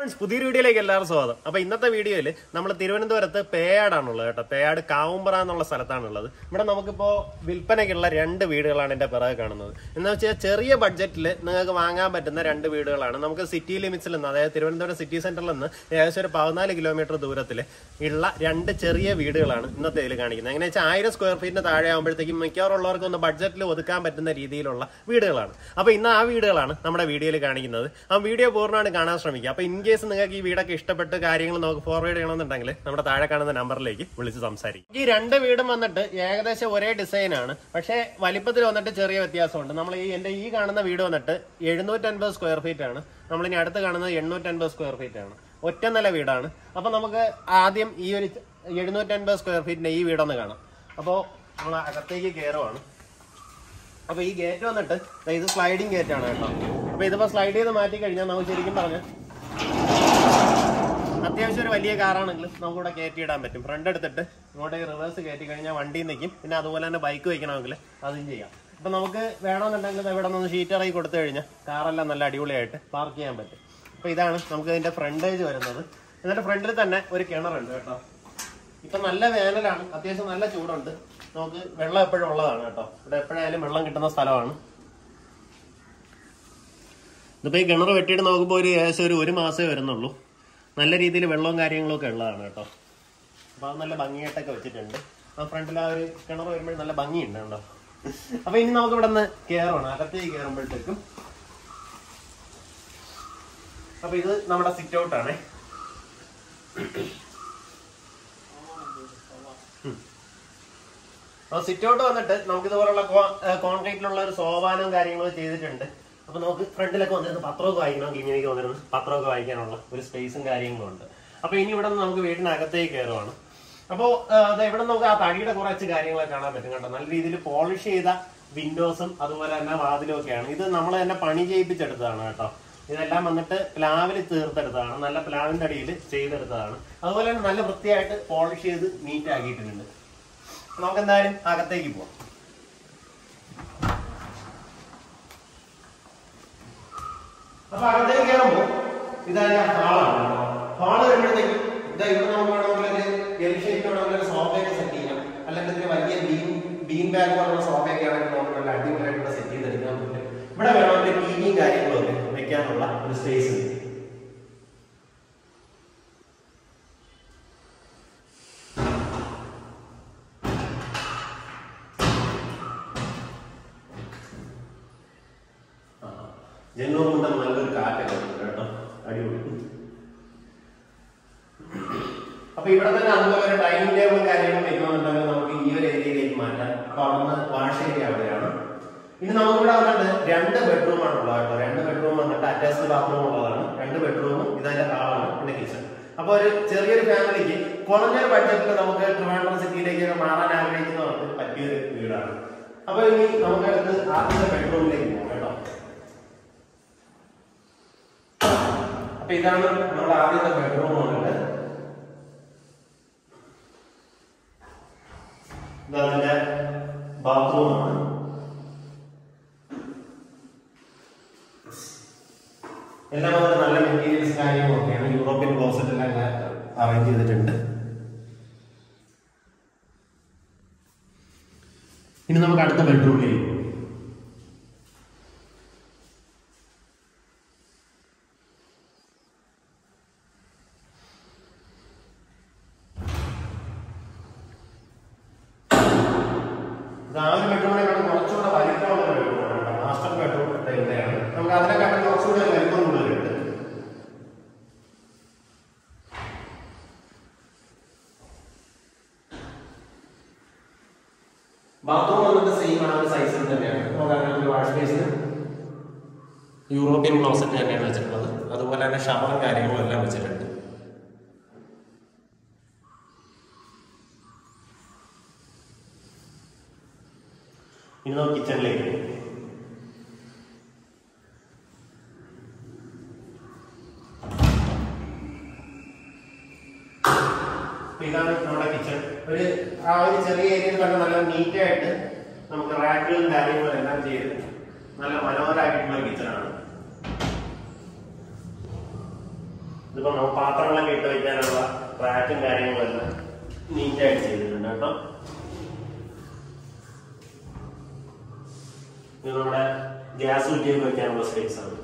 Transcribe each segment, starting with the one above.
Friends പുതിയൊരു വീഡിയോയിലേക്ക് എല്ലാവരും സ്വാഗതം അപ്പൊ ഇന്നത്തെ വീഡിയോയിൽ നമ്മൾ തിരുവനന്തപുരത്ത് പേയാടാണുള്ളത് കേട്ടോ പേയാട് കാവുമ്പറ എന്നുള്ള സ്ഥലത്താണുള്ളത് ഇവിടെ നമുക്കിപ്പോ വിൽപ്പനയ്ക്കുള്ള രണ്ട് വീടുകളാണ് എന്റെ പിറകെ കാണുന്നത് എന്ന് വെച്ചാൽ ചെറിയ ബഡ്ജറ്റിൽ നിങ്ങൾക്ക് വാങ്ങാൻ പറ്റുന്ന രണ്ട് വീടുകളാണ് നമുക്ക് സിറ്റി ലിമിറ്റ്സിൽ നിന്ന് അതായത് തിരുവനന്തപുരം സിറ്റി സെന്ററിൽ നിന്ന് ഏകദേശം ഒരു പതിനാല് കിലോമീറ്റർ ദൂരത്തിൽ ഉള്ള രണ്ട് ചെറിയ വീടുകളാണ് ഇന്നത്തെ ഇതിൽ കാണിക്കുന്നത് എങ്ങനെ വെച്ചാൽ ആയിരം സ്ക്വയർ ഫീറ്റിന് താഴെ ആകുമ്പോഴത്തേക്കും മിക്കവാറുള്ളവർക്ക് ഒന്ന് ബഡ്ജറ്റിൽ ഒതുക്കാൻ പറ്റുന്ന രീതിയിലുള്ള വീടുകളാണ് അപ്പൊ ഇന്ന് ആ വീടുകളാണ് നമ്മുടെ വീഡിയോയിൽ കാണിക്കുന്നത് ആ വീഡിയോ പൂർണ്ണമായിട്ട് കാണാൻ ശ്രമിക്കുക അപ്പൊ ഇൻ കേസ് നിങ്ങൾക്ക് ഈ വീടൊക്കെ ഇഷ്ടപ്പെട്ട് കാര്യങ്ങൾ നമുക്ക് ഫോർവേഡ് ചെയ്യണമെന്നുണ്ടെങ്കിൽ നമ്മുടെ താഴെ കാണുന്ന നമ്പറിലേക്ക് വിളിച്ച് സംസാരിക്കും ഈ രണ്ട് വീടും വന്നിട്ട് ഏകദേശം ഒരേ ഡിസൈൻ ആണ് പക്ഷേ വലിപ്പത്തിൽ വന്നിട്ട് ചെറിയ വ്യത്യാസമുണ്ട് നമ്മൾ ഈ എന്റെ ഈ കാണുന്ന വീട് വന്നിട്ട് എഴുന്നൂറ്റൻപത് സ്ക്വയർ ഫീറ്റ് ആണ് നമ്മളിനി അടുത്ത് കാണുന്നത് എണ്ണൂറ്റൻപത് സ്ക്വയർ ഫീറ്റ് ആണ് ഒറ്റ നില വീടാണ് അപ്പൊ നമുക്ക് ആദ്യം ഈ ഒരു എഴുന്നൂറ്റൻപത് സ്ക്വയർ ഫീറ്റിന്റെ ഈ വീടൊന്ന് കാണാം അപ്പോൾ നമ്മൾ അകത്തേക്ക് കയറുവാണ് അപ്പൊ ഈ ഗേറ്റ് വന്നിട്ട് ദേ ഇത് സ്ലൈഡിങ് ഗേറ്റ് ആണ് കേട്ടോ അപ്പൊ ഇതിപ്പോ സ്ലൈഡ് ചെയ്ത് മാറ്റി കഴിഞ്ഞാൽ നമുക്ക് ശരിക്കും പറഞ്ഞ അത്യാവശ്യം ഒരു വലിയ കാറാണെങ്കിൽ നമുക്കിവിടെ കയറ്റി ഇടാൻ പറ്റും ഫ്രണ്ട് എടുത്തിട്ട് ഇങ്ങോട്ടേക്ക് റിവേഴ്സ് കയറ്റി കഴിഞ്ഞാൽ വണ്ടി നിൽക്കും പിന്നെ അതുപോലെ തന്നെ ബൈക്ക് വയ്ക്കണമെങ്കിൽ അതും ചെയ്യാം അപ്പൊ നമുക്ക് വേണമെന്നുണ്ടെങ്കിൽ ഇവിടെ നിന്ന് ഷീറ്റ് ഇറക്കി കൊടുത്തു കഴിഞ്ഞാൽ കാറെല്ലാം നല്ല അടിപൊളിയായിട്ട് പാർക്ക് ചെയ്യാൻ പറ്റും അപ്പൊ ഇതാണ് നമുക്ക് ഇതിന്റെ ഫ്രണ്ടേജ് വരുന്നത് എന്നിട്ട് ഫ്രണ്ടിൽ തന്നെ ഒരു കിണറുണ്ട് കേട്ടോ ഇപ്പൊ നല്ല വേനലാണ് അത്യാവശ്യം നല്ല ചൂടുണ്ട് നമുക്ക് വെള്ളം എപ്പോഴും ഉള്ളതാണ് കേട്ടോ ഇവിടെ എപ്പോഴായാലും വെള്ളം കിട്ടുന്ന സ്ഥലമാണ് ഇതിപ്പോ ഈ കിണർ വെട്ടിയിട്ട് നോക്കുമ്പോൾ ഒരു ഏകദേശം ഒരു ഒരു മാസമേ വരുന്നുള്ളൂ നല്ല രീതിയിൽ വെള്ളവും കാര്യങ്ങളും ഒക്കെ ഉള്ളതാണ് കേട്ടോ അപ്പൊ അത് നല്ല ഭംഗിയായിട്ടൊക്കെ വെച്ചിട്ടുണ്ട് ആ ഫ്രണ്ടിൽ ആ ഒരു കിണർ വരുമ്പോൾ നല്ല ഭംഗിയുണ്ട് കേട്ടോ അപ്പൊ ഇനി നമുക്ക് ഇവിടെ നിന്ന് കയറണം അകത്തേക്ക് കയറുമ്പോഴത്തേക്കും അപ്പൊ ഇത് നമ്മുടെ സിറ്റ് ഔട്ട് ആണേ അപ്പൊ സിറ്റ് ഔട്ട് വന്നിട്ട് നമുക്ക് ഇതുപോലുള്ള കോൺക്രീറ്റിലുള്ള ഒരു സോപാനവും കാര്യങ്ങളും ചെയ്തിട്ടുണ്ട് അപ്പൊ നമുക്ക് ഫ്രണ്ടിലൊക്കെ വന്നിരുന്ന് പത്രമൊക്കെ വായിക്കണമെങ്കിൽ ഇങ്ങനെയൊക്കെ വന്നിരുന്ന് പത്രമൊക്കെ വായിക്കാനുള്ള ഒരു സ്പേസും കാര്യങ്ങളും ഉണ്ട് അപ്പൊ ഇനി ഇവിടെ നിന്ന് നമുക്ക് വീടിനകത്തേക്ക് കയറുവാണ് അപ്പോ അത് ഇവിടെ നമുക്ക് ആ തടിയുടെ കുറച്ച് കാര്യങ്ങളൊക്കെ കാണാൻ പറ്റും കേട്ടോ നല്ല രീതിയിൽ പോളിഷ് ചെയ്ത വിൻഡോസും അതുപോലെ തന്നെ വാതിലും ഒക്കെയാണ് ഇത് നമ്മൾ തന്നെ പണി ചെയ്യിപ്പിച്ചെടുത്തതാണ് കേട്ടോ ഇതെല്ലാം വന്നിട്ട് പ്ലാവിൽ തീർത്തെടുത്തതാണ് നല്ല പ്ലാവിന്റെ അടിയിൽ ചെയ്തെടുത്തതാണ് അതുപോലെ തന്നെ നല്ല വൃത്തിയായിട്ട് പോളിഷ് ചെയ്ത് നീറ്റ് ആക്കിയിട്ടുണ്ട് നമുക്ക് എന്തായാലും അകത്തേക്ക് പോവാം അപ്പൊ അകത്തേക്ക് കയറുമ്പോ ഇതായ ഹാളാണ് ഹാള് വരുമ്പോഴത്തേക്ക് ഇതാ ഇവിടെ നമുക്ക് വേണമെങ്കിൽ ഒരു എൽ ഷേപ്പ് വേണമെങ്കിൽ ഒരു സോഫയൊക്കെ സെറ്റ് ചെയ്യാം അല്ലെങ്കിൽ ഒരു വലിയ ബീം ബീം ബാഗ് പോലുള്ള സോഫയൊക്കെ ആണെങ്കിൽ നമുക്ക് നല്ല അടിപൊളിയായിട്ട് സെറ്റ് ചെയ്തെടുക്കാൻ പറ്റും ഇവിടെ വേണമെങ്കിൽ ടിവിയും കാര്യങ്ങളും ഒക്കെ വെക്കാനുള്ള ഒരു സ്പേസ് ഉണ്ട് ജന്മം കൊണ്ട് നല്ലൊരു കാറ്റൊക്കെ ഉണ്ട് കേട്ടോ അടിപൊളി അപ്പൊ ഇവിടെ തന്നെ അതുപോലെ ഒരു ഡൈനിങ് ടേബിൾ കാര്യങ്ങളും വെക്കണമെന്നുണ്ടെങ്കിൽ നമുക്ക് ഈ ഒരു ഏരിയയിലേക്ക് മാറ്റാം അപ്പൊ അവിടുന്ന് വാഷ് ഏരിയ അവിടെയാണ് ഇനി നമുക്കിവിടെ വന്നിട്ട് രണ്ട് ബെഡ്റൂം ആണ് ഉള്ളത് കേട്ടോ രണ്ട് ബെഡ്റൂം വന്നിട്ട് അറ്റാച്ച്ഡ് ബാത്റൂം ഉള്ളതാണ് രണ്ട് ബെഡ്റൂമും ഇതിന്റെ ഹാളാണ് പിന്നെ കിച്ചൺ അപ്പൊ ഒരു ചെറിയൊരു ഫാമിലിക്ക് കുറഞ്ഞൊരു ബഡ്ജറ്റിൽ നമുക്ക് ട്രിവാൻഡ്രം സിറ്റിയിലേക്ക് മാറാൻ ആഗ്രഹിക്കുന്നവർക്ക് പറ്റിയൊരു വീടാണ് അപ്പൊ ഇനി നമുക്ക് അടുത്ത് ആദ്യത്തെ ബെഡ്റൂമിലേക്ക് പോകാം കേട്ടോ അപ്പൊ ഇതാണ് നമ്മുടെ ആദ്യത്തെ ബെഡ്റൂം വന്നിട്ട് ഇതതിന്റെ ബാത്റൂമാണ് എല്ലാം വന്നിട്ട് നല്ല മെറ്റീരിയൽസ് കാര്യങ്ങളും ഒക്കെയാണ് യൂറോപ്യൻ ക്ലോസറ്റ് എല്ലാം അറേഞ്ച് ചെയ്തിട്ടുണ്ട് ഇനി നമുക്ക് അടുത്ത ബെഡ്റൂമിലേക്ക് പോകാം ഇത് ആ ഒരു ബെഡ്റൂമിനെക്കാളും കുറച്ചുകൂടെ വലിപ്പമുള്ള ഒരു ബെഡ്റൂമാണ് മാസ്റ്റർ ബെഡ്റൂം ഇവിടെയാണ് നമുക്ക് അതിനെക്കാട്ടും കുറച്ചുകൂടെ വലിപ്പം കൂടുതലുണ്ട് ബാത്റൂം വന്നിട്ട് സെയിം ആ ഒരു സൈസിൽ തന്നെയാണ് നമുക്ക് അങ്ങനെ ഒരു വാഷ് ബേസിന് യൂറോപ്യൻ ക്ലോസറ്റ് തന്നെയാണ് വെച്ചിട്ടുള്ളത് അതുപോലെ തന്നെ ഷവറും കാര്യങ്ങളും എല്ലാം വെച്ചിട്ടുണ്ട് ഇനി നമുക്ക് കിച്ചണിലേക്ക് പോകാം അപ്പൊ ഇതാണ് നമ്മുടെ കിച്ചൺ ഒരു ആ ഒരു ചെറിയ ഏരിയയിൽ തന്നെ നല്ല നീറ്റായിട്ട് നമുക്ക് റാക്കുകളും കാര്യങ്ങളും എല്ലാം ചെയ്ത് നല്ല മനോഹരമായിട്ടുള്ള കിച്ചണാണ് ഇതിപ്പോ നമ്മൾ പാത്രങ്ങളൊക്കെ ഇട്ട് വെക്കാനുള്ള റാക്കും കാര്യങ്ങളും എല്ലാം നീറ്റായിട്ട് ചെയ്തിട്ടുണ്ട് കേട്ടോ ഇത് നമ്മുടെ ഗ്യാസ് കുറ്റിയൊക്കെ വെക്കാനുള്ള സ്പേസ് ആണ്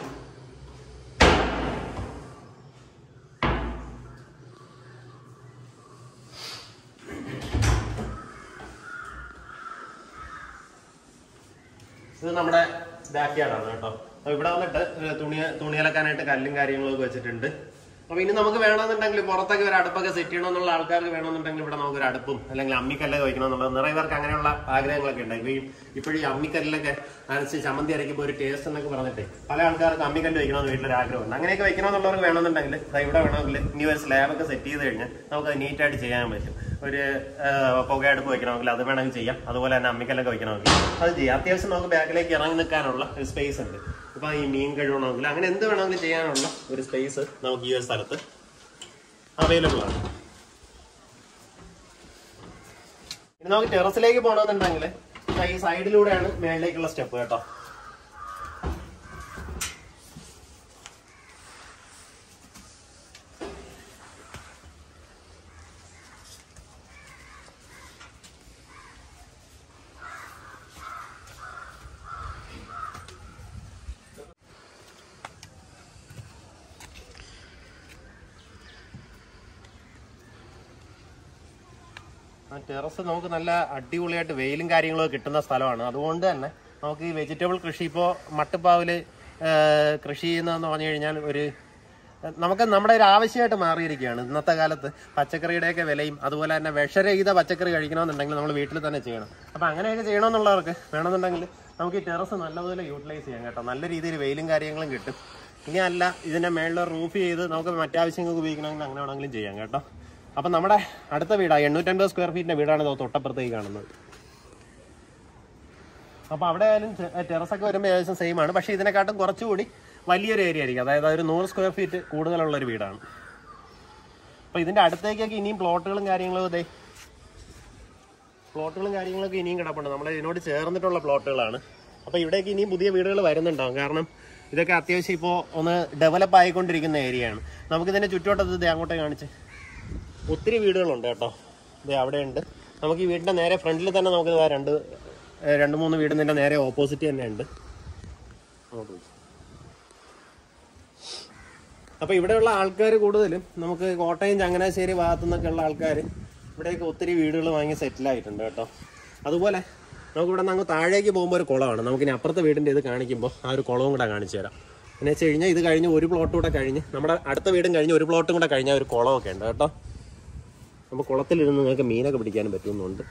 ഇത് നമ്മുടെ ബാക്ക് യാർഡാണ് കേട്ടോ അപ്പൊ ഇവിടെ വന്നിട്ട് ഒരു തുണി തുണി അലക്കാനായിട്ട് കല്ലും കാര്യങ്ങളും ഒക്കെ വെച്ചിട്ടുണ്ട് അപ്പൊ ഇനി നമുക്ക് വേണമെന്നുണ്ടെങ്കിൽ പുറത്തൊക്കെ ഒരു അടുപ്പൊക്കെ സെറ്റ് ചെയ്യണമെന്നുള്ള ആൾക്കാർക്ക് വേണമെന്നുണ്ടെങ്കിൽ ഇവിടെ നമുക്ക് ഒരു അടുപ്പും അല്ലെങ്കിൽ അമ്മിക്കല്ലൊക്കെ വെക്കണമെന്നുള്ളത് നിറയെ പേർക്ക് അങ്ങനെയുള്ള ആഗ്രഹങ്ങളൊക്കെ ഉണ്ട് ഇപ്പൊ ഈ ഇപ്പോഴും ഈ അമ്മിക്കല്ലൊക്കെ നനച്ച് ചമ്മന്തി അരയ്ക്കുമ്പോൾ ഒരു ടേസ്റ്റ് എന്നൊക്കെ പറഞ്ഞിട്ട് പല ആൾക്കാർക്ക് അമ്മിക്കല്ല് വെക്കണമെന്ന് വീട്ടിലൊരു ആഗ്രഹമുണ്ട് അങ്ങനെയൊക്കെ വെക്കണമെന്നുള്ളവർക്ക് വേണമെന്നുണ്ടെങ്കിൽ ദാ ഇവിടെ വേണമെങ്കിൽ ഇനി ഒരു സ്ലാബൊക്കെ സെറ്റ് ചെയ്ത് കഴിഞ്ഞാൽ നമുക്ക് അത് നീറ്റായിട്ട് ചെയ്യാൻ പറ്റും ഒരു ആ, പുകയടുപ്പ് വെക്കണമെങ്കിൽ അത് വേണമെങ്കിൽ ചെയ്യാം അതുപോലെ തന്നെ അമ്മിക്കല്ലൊക്കെ വെക്കണമെങ്കിൽ അത് ചെയ്യാം അത്യാവശ്യം നമുക്ക് ബാക്കിലേക്ക് ഇറങ്ങി നിൽക്കാനുള്ള ഒരു സ്പേസ് ഉണ്ട് ഇപ്പൊ ഈ മീൻ കഴുകണമെങ്കിൽ അങ്ങനെ എന്ത് വേണമെങ്കിലും ചെയ്യാനുള്ള ഒരു സ്പേസ് നമുക്ക് ഈ ഒരു സ്ഥലത്ത് അവൈലബിൾ ആണ് ഇനി നമുക്ക് ടെറസിലേക്ക് പോകണമെന്നുണ്ടെങ്കിൽ ദാ ഈ സൈഡിലൂടെയാണ് മേളിലേക്കുള്ള സ്റ്റെപ്പ് കേട്ടോ ആ ടെറസ് നമുക്ക് നല്ല അടിപൊളിയായിട്ട് വെയിലും കാര്യങ്ങളും ഒക്കെ കിട്ടുന്ന സ്ഥലമാണ് അതുകൊണ്ട് തന്നെ നമുക്ക് ഈ വെജിറ്റബിൾ കൃഷി ഇപ്പോൾ മട്ടുപ്പാവിൽ കൃഷി ചെയ്യുന്നതെന്ന് പറഞ്ഞു കഴിഞ്ഞാൽ ഒരു നമുക്ക് നമ്മുടെ ഒരു ആവശ്യമായിട്ട് മാറിയിരിക്കുകയാണ് ഇന്നത്തെ കാലത്ത് പച്ചക്കറിയുടെയൊക്കെ വിലയും അതുപോലെ തന്നെ വിഷരഹിത പച്ചക്കറി കഴിക്കണമെന്നുണ്ടെങ്കിൽ നമ്മൾ വീട്ടിൽ തന്നെ ചെയ്യണം അപ്പം അങ്ങനെയൊക്കെ ചെയ്യണമെന്നുള്ളവർക്ക് വേണമെന്നുണ്ടെങ്കിൽ നമുക്ക് ഈ ടെറസ് നല്ലപോലെ യൂട്ടിലൈസ് ചെയ്യാം കേട്ടോ നല്ല രീതിയിൽ വെയിലും കാര്യങ്ങളും കിട്ടും ഇനി അല്ല ഇതിന്റെ മേളിൽ റൂഫ് ചെയ്ത് നമുക്ക് മറ്റാവശ്യങ്ങൾക്ക് ഉപയോഗിക്കണമെങ്കിൽ അങ്ങനെ വേണമെങ്കിലും ചെയ്യാം കേട്ടോ അപ്പം നമ്മുടെ അടുത്ത വീടാണ് എണ്ണൂറ്റമ്പത് സ്ക്വയർ ഫീറ്റിന്റെ വീടാണ് ഇത് തൊട്ടപ്പുറത്തേക്ക് കാണുന്നത് അപ്പോൾ അവിടെ ആയാലും ടെറസ് ഒക്കെ വരുമ്പോൾ ഏകദേശം സെയിം ആണ് പക്ഷേ ഇതിനെക്കാട്ടും കുറച്ചുകൂടി വലിയൊരു ഏരിയ ആയിരിക്കും അതായത് ഒരു നൂറ് സ്ക്വയർ ഫീറ്റ് കൂടുതലുള്ള ഒരു വീടാണ് അപ്പോൾ ഇതിന്റെ അടുത്തേക്കൊക്കെ ഇനിയും പ്ലോട്ടുകളും കാര്യങ്ങളും ഇതേ പ്ലോട്ടുകളും കാര്യങ്ങളൊക്കെ ഇനിയും കിടപ്പുണ്ട് നമ്മുടെ ഇതിനോട് ചേർന്നിട്ടുള്ള പ്ലോട്ടുകളാണ് അപ്പോൾ ഇവിടേക്ക് ഇനിയും പുതിയ വീടുകൾ വരുന്നുണ്ടാവും കാരണം ഇതൊക്കെ അത്യാവശ്യം ഇപ്പോൾ ഒന്ന് ഡെവലപ്പ് ആയിക്കൊണ്ടിരിക്കുന്ന ഏരിയയാണ് നമുക്കിതിന്റെ ചുറ്റോട്ടത്ത് ഇത് അങ്ങോട്ടേ കാണിച്ച് ഒത്തിരി വീടുകളുണ്ട് കേട്ടോ ഇത് അവിടെയുണ്ട് നമുക്ക് ഈ വീടിന്റെ നേരെ ഫ്രണ്ടിൽ തന്നെ നമുക്ക് ഇതാ രണ്ട് ഏഹ് രണ്ട് മൂന്ന് വീടിന്റെ നേരെ ഓപ്പോസിറ്റ് തന്നെ ഉണ്ട് അങ്ങോട്ട് പോയി. അപ്പൊ ഇവിടെയുള്ള ആൾക്കാർ കൂടുതലും നമുക്ക് കോട്ടയം ചങ്ങനാശ്ശേരി ഭാഗത്തു നിന്നൊക്കെ ഉള്ള ആൾക്കാർ ഇവിടെയൊക്കെ ഒത്തിരി വീടുകൾ വാങ്ങി സെറ്റിൽ ആയിട്ടുണ്ട് കേട്ടോ അതുപോലെ നമുക്ക് ഇവിടെ നിന്ന് അങ്ങ് താഴേക്ക് പോകുമ്പോൾ ഒരു കുളമാണ് നമുക്കിനി അപ്പുറത്തെ വീടിന്റെ ഇത് കാണിക്കുമ്പോൾ ആ ഒരു കുളവും കൂടെ കാണിച്ചു തരാം എന്ന് വെച്ച് കഴിഞ്ഞാൽ ഇത് കഴിഞ്ഞ് ഒരു പ്ലോട്ട് കൂടെ കഴിഞ്ഞ് നമ്മുടെ അടുത്ത വീടും കഴിഞ്ഞ് ഒരു പ്ലോട്ടും കൂടെ കഴിഞ്ഞാൽ ഒരു കുളമൊക്കെ ഉണ്ട് കേട്ടോ അപ്പോൾ കുളത്തിലിരുന്ന് നിങ്ങൾക്ക് മീനൊക്കെ പിടിക്കാനും പറ്റുന്നുണ്ട്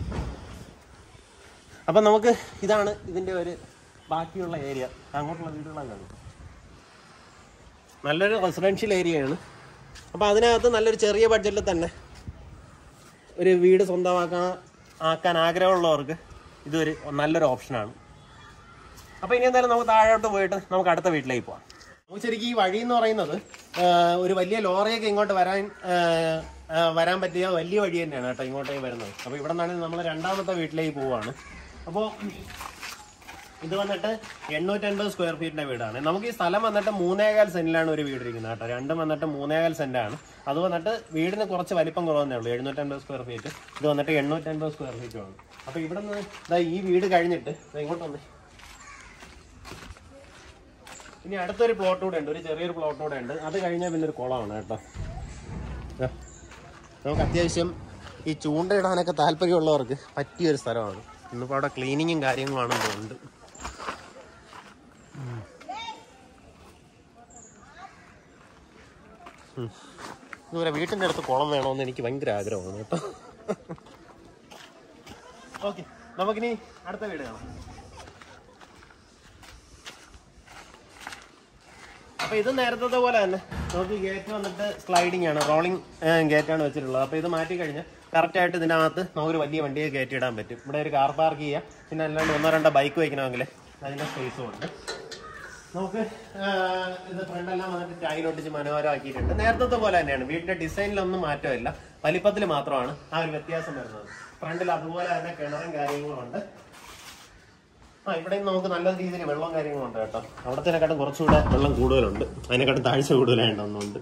അപ്പം നമുക്ക് ഇതാണ് ഇതിന്റെ ഒരു ബാക്കിയുള്ള ഏരിയ അങ്ങോട്ടുള്ള വീടുകളാണ് കാണുന്നത് നല്ലൊരു റെസിഡൻഷ്യൽ ഏരിയയാണ് അപ്പോൾ അതിനകത്ത് നല്ലൊരു ചെറിയ ബഡ്ജറ്റിൽ തന്നെ ഒരു വീട് സ്വന്തമാക്കാൻ ആക്കാൻ ആഗ്രഹമുള്ളവർക്ക് ഇതൊരു നല്ലൊരു ഓപ്ഷനാണ് അപ്പോൾ ഇനി എന്തായാലും നമുക്ക് താഴോട്ട് പോയിട്ട് നമുക്ക് അടുത്ത വീട്ടിലേക്ക് പോവാം നമുക്ക് ശരിക്കും ഈ വഴി എന്ന് പറയുന്നത് ആ, ഒരു വലിയ ലോറിയൊക്കെ ഇങ്ങോട്ട് വരാൻ ആ, ആ, വരാൻ പറ്റിയ വലിയ വഴി തന്നെയാണ് കേട്ടോ ഇങ്ങോട്ടേക്ക് വരുന്നത് അപ്പോൾ ഇവിടെ നിന്നാണ് നമ്മൾ രണ്ടാമത്തെ വീട്ടിലേക്ക് പോവാണ് അപ്പോൾ ഇത് വന്നിട്ട് എണ്ണൂറ്റൻപത് സ്ക്വയർ ഫീറ്റിന്റെ വീടാണ് നമുക്ക് ഈ സ്ഥലം വന്നിട്ട് മൂന്നേകാൽ സെന്റിലാണ് ഒരു വീട് ഇരിക്കുന്നത് കേട്ടോ രണ്ടും വന്നിട്ട് മൂന്നേകാൽ സെന്റാണ് അത് വന്നിട്ട് വീടിന് കുറച്ച് വലിപ്പം കുറവെന്നേ ഉള്ളൂ എഴുന്നൂറ്റൻപത് സ്ക്വയർ ഫീറ്റ് ഇത് വന്നിട്ട് എണ്ണൂറ്റൻപത് സ്ക്വയർ ഫീറ്റും ആണ് അപ്പൊ ഇവിടെ നിന്ന് ഇതാ ഈ വീട് കഴിഞ്ഞിട്ട് ദാ ഇങ്ങോട്ട് വന്നേ ഇനി അടുത്തൊരു പ്ലോട്ട് കൂടെ ഉണ്ട് ഒരു ചെറിയൊരു പ്ലോട്ട് കൂടെ ഉണ്ട് അത് കഴിഞ്ഞാൽ പിന്നെ ഒരു കുളമാണ് കേട്ടോ ദാ. നമുക്ക് അത്യാവശ്യം ഈ ചൂണ്ടയിടാനൊക്കെ താല്പര്യമുള്ളവർക്ക് പറ്റിയൊരു സ്ഥലമാണ് ഇന്നിപ്പോൾ അവിടെ ക്ലീനിങ്ങും കാര്യങ്ങളുമാണ് തോന്നുന്നുണ്ട് ഉം. ഇതുപോലെ വീട്ടിൻ്റെ അടുത്ത് കുളം വേണമെന്ന് എനിക്ക് ഭയങ്കര ആഗ്രഹമാണ് കേട്ടോ ഓക്കെ നമുക്കിനി അടുത്ത വീട് കാണാം അപ്പൊ ഇത് നേരത്തെ പോലെ തന്നെ നമുക്ക് ഗേറ്റ് വന്നിട്ട് സ്ലൈഡിംഗ് ആണ് റോളിംഗ് ഗേറ്റ് ആണ് വെച്ചിട്ടുള്ളത് അപ്പൊ ഇത് മാറ്റി കഴിഞ്ഞാൽ കറക്റ്റ് ആയിട്ട് ഇതിനകത്ത് നമുക്കൊരു വലിയ വണ്ടിയെ കയറ്റി ഇടാൻ പറ്റും ഇവിടെ ഒരു കാർ പാർക്ക് ചെയ്യാം പിന്നെ അല്ലാണ്ട് ഒന്നോ രണ്ടോ ബൈക്ക് വയ്ക്കണമെങ്കിൽ അതിന്റെ സ്പേസും ഉണ്ട് നമുക്ക് ആ, ഇത് ഫ്രണ്ടെല്ലാം വന്നിട്ട് ടൈൽ ഒട്ടിച്ച് മനോഹരമാക്കിയിട്ടുണ്ട് നേരത്തെ പോലെ തന്നെയാണ് വീടിന്റെ ഡിസൈനിലൊന്നും മാറ്റമില്ല വലിപ്പത്തിൽ മാത്രമാണ് ആ ഒരു വ്യത്യാസം വരുന്നത് ഫ്രണ്ടിൽ അതുപോലെ തന്നെ കിണറും കാര്യങ്ങളും ഉണ്ട് ആ ഇവിടെ നമുക്ക് നല്ല രീതിയിൽ വെള്ളവും കാര്യങ്ങളും ഉണ്ട് കേട്ടോ അവിടത്തേക്കാട്ടും കുറച്ചുകൂടെ വെള്ളം കൂടുതലുണ്ട് അതിനെക്കാട്ടും താഴ്ച കൂടുതലായിട്ട് ഒന്നുണ്ട്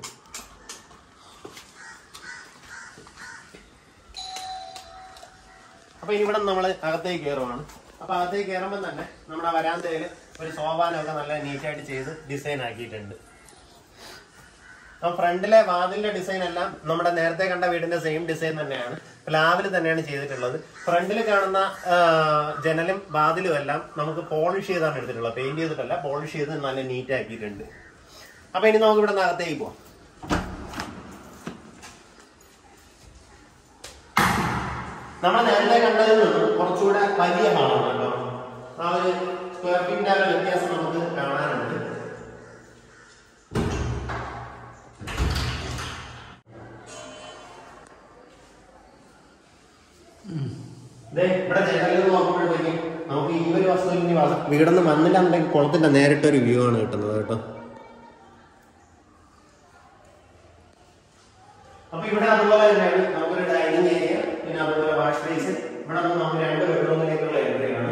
അപ്പൊ ഇനി ഇവിടെ നമ്മൾ അകത്തേക്ക് കയറുവാണ് അപ്പൊ അകത്തേക്ക് കയറുമ്പോൾ തന്നെ നമ്മുടെ വരാന്തയിൽ ഒരു സോപാനമൊക്കെ നല്ല നീറ്റായിട്ട് ചെയ്ത് ഡിസൈൻ ആക്കിയിട്ടുണ്ട് അപ്പൊ ഫ്രണ്ടിലെ വാതിലിന്റെ ഡിസൈൻ എല്ലാം നമ്മുടെ നേരത്തെ കണ്ട വീടിന്റെ സെയിം ഡിസൈൻ തന്നെയാണ് പ്ലാവിൽ തന്നെയാണ് ചെയ്തിട്ടുള്ളത് ഫ്രണ്ടിൽ കാണുന്ന ആ, ജനലും വാതിലും എല്ലാം നമുക്ക് പോളിഷ് ചെയ്താണ് എടുത്തിട്ടുള്ളത് പെയിന്റ് ചെയ്തിട്ടല്ല പോളിഷ് ചെയ്ത് നല്ല നീറ്റ് ആക്കിയിട്ടുണ്ട് അപ്പൊ ഇനി നമുക്ക് ഇവിടെ നിന്ന് അകത്തേക്ക് പോവാം നമ്മൾ നേരത്തെ കണ്ടതിൽ നിന്നും കുറച്ചുകൂടെ വലിയ ഹാളാണ് കേട്ടോ ആ ഒരു സ്ക്വയർ ഫീറ്റിന്റെ ആ ഒരു വ്യത്യാസം നമുക്ക് കാണാനുണ്ട് ദേ, ഇവിടെ ജനലിൽ നോക്കുമ്പോഴത്തേക്കും നമുക്ക് ഈ ഒരു വസ്തുവിൽ ഇനി വ- വീടൊന്നും വന്നില്ലാന്നുണ്ടെങ്കിൽ കുളത്തിന്റെ നേരിട്ടൊരു വ്യൂ ആണ് കിട്ടുന്നത് കേട്ടോ അപ്പൊ ഇവിടെ അതുപോലെ തന്നെയാണ് നമുക്കൊരു ഡൈനിങ് ഏരിയ പിന്നെ അതുപോലെ വാഷ് ബേസ് ഇവിടെ നിന്ന് നമുക്ക് രണ്ട് ബെഡ്റൂമിലേക്കുള്ള ഏരിയയാണ്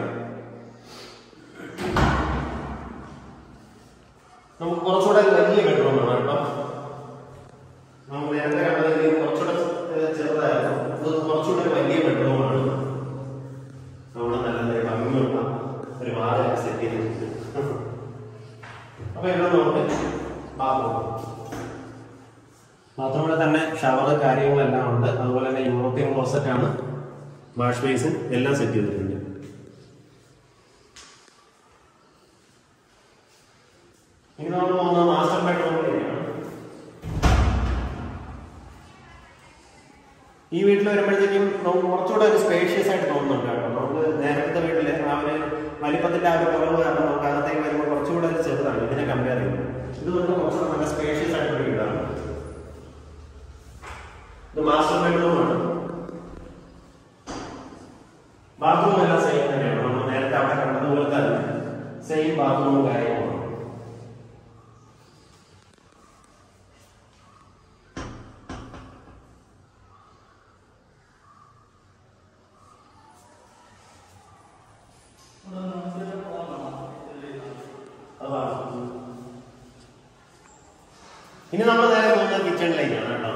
നമുക്ക് കുറച്ചുകൂടെ ഒരു വലിയ ബെഡ്റൂമാണ് കേട്ടോ നമുക്ക് നേരത്തെ കണ്ടതിൽ കുറച്ചുകൂടെ ഏഹ്, ചെറുതായിരുന്നു ഇത് കുറച്ചുകൂടെ ഒരു വലിയ ബെഡ്റൂമാണ് അവിടെ നല്ല നല്ല ഭംഗിയുള്ള ഒരു വാതിൽ സെറ്റ് ചെയ്തിട്ടുണ്ട് അപ്പൊ ഇവിടെ നമുക്ക് ബാത്റൂം ബാത്റൂമിൽ തന്നെ ഷവർ കാര്യങ്ങളെല്ലാം ഉണ്ട് അതുപോലെ തന്നെ യൂറോപ്യൻ ക്ലോസറ്റ് ആണ് വാഷ് ബേസിൻ എല്ലാം സെറ്റ് ചെയ്തിട്ടുണ്ട് ഇനി നമ്മൾ പോകുന്നത് മാസ്റ്റർ ബെഡ്റൂമിലേക്കാണ് ഈ വീട്ടിൽ വരുമ്പോഴത്തേക്കും നമുക്ക് കുറച്ചുകൂടെ ഒരു സ്പേഷ്യസ് ആയിട്ട് തോന്നുന്നുണ്ട് കേട്ടോ നമുക്ക് നേരത്തെ വീട്ടില് ആ ഒരു വലിപ്പത്തിന്റെ ആ ഒരു കുറവ് കാരണം നമുക്ക് അകത്തേക്ക് വരുമ്പോൾ കുറച്ചുകൂടെ ഒരു ചെറുതാണ് ഇതിനെ കമ്പയർ ചെയ്യുമ്പോൾ ഇത് വന്ന് കുറച്ചുകൂടെ നല്ല സ്പേഷ്യസ് ആയിട്ടൊരു വീടാണ് ഇത് മാസ്റ്റർ ബെഡ്റൂമാണ് ബാത്റൂം എല്ലാം സെയിം തന്നെയാണ് നമ്മൾ നേരത്തെ അവിടെ കണ്ടതുപോലെ തന്നെ സെയിം ബാത്റൂമും കാര്യങ്ങളുമാണ് അതാണ്. ഇനി നമ്മൾ നേരെ പോകുന്നത് കിച്ചണിലേക്കാണ് കേട്ടോ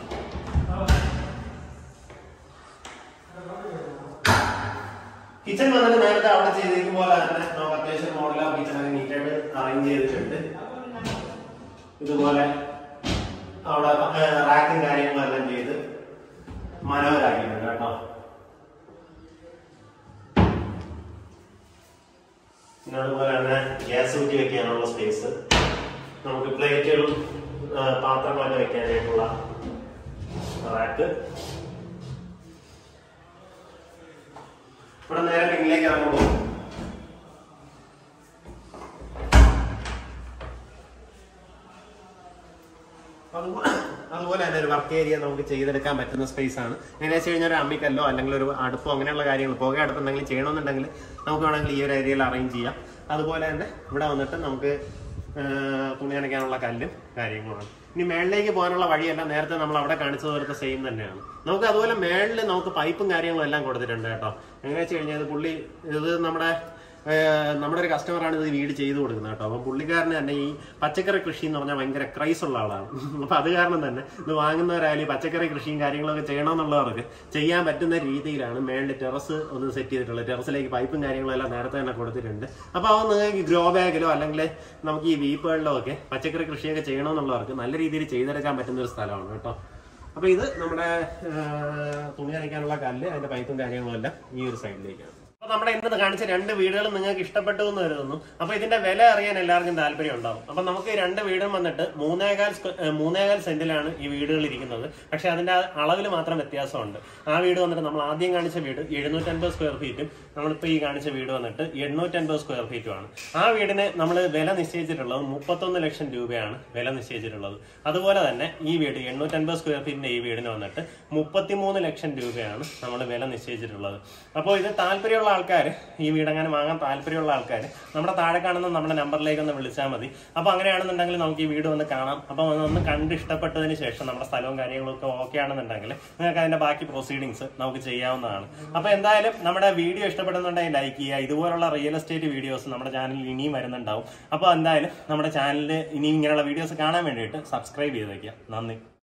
കിച്ചൺ വന്നിട്ട് നേരത്തെ അവിടെ ചെയ്തിരിക്കും പോലെ തന്നെ നമുക്ക് അത്യാവശ്യം മോഡൽ കിച്ചൺ ഒക്കെ നീറ്റായിട്ട് അറേഞ്ച് ചെയ്തിട്ടുണ്ട് ഇതുപോലെ അവിടെ റാക്കും കാര്യങ്ങളെല്ലാം ചെയ്ത് മനോഹരാക്കിയിട്ടുണ്ട് കേട്ടോ പിന്നെ അതുപോലെ തന്നെ ഗ്യാസ് ഊറ്റി വെക്കാനുള്ള സ്പേസ് നമുക്ക് പ്ലേറ്റുകളും ആ, പാത്രങ്ങളൊക്കെ വെക്കാനായിട്ടുള്ള റാക്ക് ഇവിടെ നേരെ പിന്നിലേക്ക് ഇറങ്ങുമ്പോൾ അതുപോലെ അതുപോലെ തന്നെ ഒരു വർക്ക് ഏരിയ നമുക്ക് ചെയ്തെടുക്കാൻ പറ്റുന്ന സ്പേസ് ആണ് എങ്ങനെ വെച്ച് കഴിഞ്ഞാൽ ഒരു അമ്മിക്കല്ലോ അല്ലെങ്കിൽ ഒരു അടുപ്പോ അങ്ങനെയുള്ള കാര്യങ്ങൾ പുക അടുപ്പ് എന്തെങ്കിലും ചെയ്യണമെന്നുണ്ടെങ്കിൽ നമുക്ക് വേണമെങ്കിൽ ഈ ഒരു ഏരിയയിൽ അറേഞ്ച് ചെയ്യാം അതുപോലെ തന്നെ ഇവിടെ വന്നിട്ട് നമുക്ക് ആ, തുണി നനയ്ക്കാനുള്ള കല്ലും കാര്യങ്ങളുമാണ് ഇനി മേളിലേക്ക് പോകാനുള്ള വഴിയെല്ലാം നേരത്തെ നമ്മൾ അവിടെ കാണിച്ചതുപോലത്തെ സെയിം തന്നെയാണ് നമുക്ക് അതുപോലെ മേളിൽ നമുക്ക് പൈപ്പും കാര്യങ്ങളും എല്ലാം കൊടുത്തിട്ടുണ്ട് കേട്ടോ എങ്ങനെ വെച്ച് കഴിഞ്ഞാൽ ഇത് പുള്ളി ഇത് നമ്മുടെ ഏഹ് നമ്മുടെ ഒരു കസ്റ്റമറാണ് ഇത് വീട് ചെയ്തു കൊടുക്കുന്നത് കേട്ടോ അപ്പം പുള്ളിക്കാരന് തന്നെ ഈ പച്ചക്കറി കൃഷി എന്ന് പറഞ്ഞാൽ ഭയങ്കര ക്രൈസ് ഉള്ള ആളാണ് അപ്പൊ അത് കാരണം തന്നെ ഇത് വാങ്ങുന്നവരായാലും ഈ പച്ചക്കറി കൃഷിയും കാര്യങ്ങളൊക്കെ ചെയ്യണമെന്നുള്ളവർക്ക് ചെയ്യാൻ പറ്റുന്ന രീതിയിലാണ് മേളിൽ ടെറസ് ഒന്ന് സെറ്റ് ചെയ്തിട്ടുള്ളത് ടെറസിലേക്ക് പൈപ്പും കാര്യങ്ങളും എല്ലാം നേരത്തെ തന്നെ കൊടുത്തിട്ടുണ്ട് അപ്പൊ അത് നിങ്ങൾക്ക് ഗ്രോ ബാഗിലോ അല്ലെങ്കിൽ നമുക്ക് ഈ വീപ്പുകളിലോ ഒക്കെ പച്ചക്കറി കൃഷിയൊക്കെ ചെയ്യണമെന്നുള്ളവർക്ക് നല്ല രീതിയിൽ ചെയ്തെടുക്കാൻ പറ്റുന്ന ഒരു സ്ഥലമാണ് കേട്ടോ അപ്പൊ ഇത് നമ്മുടെ ഏഹ്, തുണി നനയ്ക്കാനുള്ള കല്ല് അതിന്റെ പൈപ്പും കാര്യങ്ങളും എല്ലാം ഈ ഒരു സൈഡിലേക്കാണ് അപ്പൊ നമ്മുടെ ഇന്ന് കാണിച്ച രണ്ട് വീടുകളും നിങ്ങൾക്ക് ഇഷ്ടപ്പെട്ടു എന്ന് കരുതുന്നു അപ്പൊ ഇതിന്റെ വില അറിയാൻ എല്ലാവർക്കും താല്പര്യം ഉണ്ടാവും അപ്പൊ നമുക്ക് ഈ രണ്ട് വീടും വന്നിട്ട് മൂന്നേകാൽ സ്ക്വ- ഏഹ് മൂന്നേകാൽ സെന്റിലാണ് ഈ വീടുകൾ ഇരിക്കുന്നത് പക്ഷെ അതിന്റെ അളവിൽ മാത്രം വ്യത്യാസമുണ്ട് ആ വീട് വന്നിട്ട് നമ്മൾ ആദ്യം കാണിച്ച വീട് എഴുന്നൂറ്റൻപത് സ്ക്വയർ ഫീറ്റും നമ്മളിപ്പോ ഈ കാണിച്ച വീട് വന്നിട്ട് എണ്ണൂറ്റൻപത് സ്ക്വയർ ഫീറ്റുമാണ് ആ വീടിന് നമ്മൾ വില നിശ്ചയിച്ചിട്ടുള്ളത് മുപ്പത്തൊന്ന് ലക്ഷം രൂപയാണ് വില നിശ്ചയിച്ചിട്ടുള്ളത് അതുപോലെ തന്നെ ഈ വീട് എണ്ണൂറ്റൻപത് സ്ക്വയർ ഫീറ്റിന്റെ ഈ വീടിന് വന്നിട്ട് മുപ്പത്തിമൂന്ന് ലക്ഷം രൂപയാണ് നമ്മൾ വില നിശ്ചയിച്ചിട്ടുള്ളത് അപ്പോൾ ഇത് താല്പര്യമുള്ള ആൾക്കാർ ഈ വീടങ്ങനെ വാങ്ങാൻ താല്പര്യമുള്ള ആൾക്കാർ നമ്മുടെ താഴെ കാണുന്ന നമ്മുടെ നമ്പറിലേക്ക് ഒന്ന് വിളിച്ചാൽ മതി അപ്പോൾ അങ്ങനെയാണെന്നുണ്ടെങ്കിൽ നമുക്ക് ഈ വീട് വന്ന് കാണാം അപ്പോൾ ഒന്ന് കണ്ട് ഇഷ്ടപ്പെട്ടതിന് ശേഷം നമ്മുടെ സ്ഥലവും കാര്യങ്ങളും ഒക്കെ ഓക്കെ ആണെന്നുണ്ടെങ്കിൽ നിങ്ങൾക്ക് അതിന്റെ ബാക്കി പ്രൊസീഡിങ്സ് നമുക്ക് ചെയ്യാവുന്നതാണ് അപ്പോൾ എന്തായാലും നമ്മുടെ വീഡിയോ ഇഷ്ടം ഇഷ്ടപ്പെടുന്നുണ്ടെങ്കിൽ ലൈക്ക് ചെയ്യുക ഇതുപോലുള്ള റിയൽ എസ്റ്റേറ്റ് വീഡിയോസ് നമ്മുടെ ചാനലിൽ ഇനിയും വരുന്നുണ്ടാവും അപ്പോൾ എന്തായാലും നമ്മുടെ ചാനലിൽ ഇനിയും ഇങ്ങനെയുള്ള വീഡിയോസ് കാണാൻ വേണ്ടിയിട്ട് സബ്സ്ക്രൈബ് ചെയ്ത് വയ്ക്കുക നന്ദി